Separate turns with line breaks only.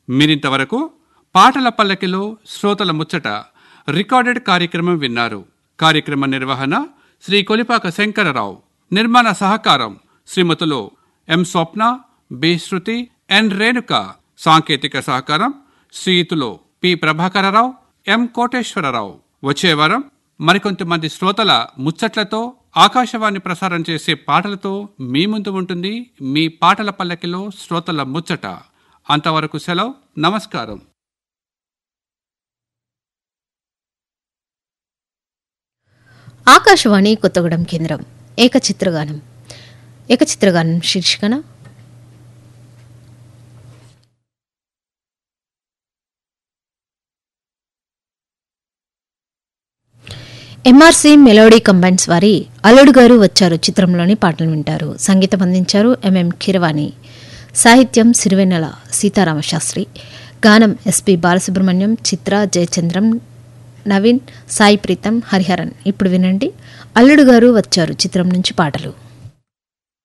మీరింతవరకు పాటల పల్లకిలో శ్రోతల ముచ్చట రికార్డెడ్ కార్యక్రమం విన్నారు కార్యక్రమ నిర్వహణ శ్రీ కొలిపాక శంకరరావు నిర్మాణ సహకారం శ్రీమతులు ఎం స్వప్న బి శృతి ఎన్ రేణుక సాంకేతిక సహకారం శ్రీయుతులు పి ప్రభాకరరావు ఎం కోటేశ్వరరావు వచ్చే వారం మరికొంతమంది శ్రోతల ముచ్చట్లతో ఆకాశవాణి ప్రసారం చేసే పాటలతో మీ ముందు ఉంటుంది మీ పాటల పల్లకిలో శ్రోతల ముచ్చట అంతవరకు సెలవు నమస్కారం
ఆకాశవాణి కొత్తగూడెం కేంద్రం ఏకచిత్రగానం ఏకచిత్రగానం శీర్షికన ఎంఆర్సీ మెలోడీ కంబైన్స్ వారి అల్లుడు గారు వచ్చారు చిత్రంలోని పాటలు వింటారు సంగీతం అందించారు ఎంఎం కిరవాణి సాహిత్యం సిరివెన్నెల సీతారామ శాస్త్రి గానం ఎస్పి బాలసుబ్రహ్మణ్యం చిత్ర జయచంద్రం నవీన్ సాయి ప్రీతం హరిహరన్ ఇప్పుడు వినండి అల్లుడు గారు వచ్చారు చిత్రం నుంచి పాటలు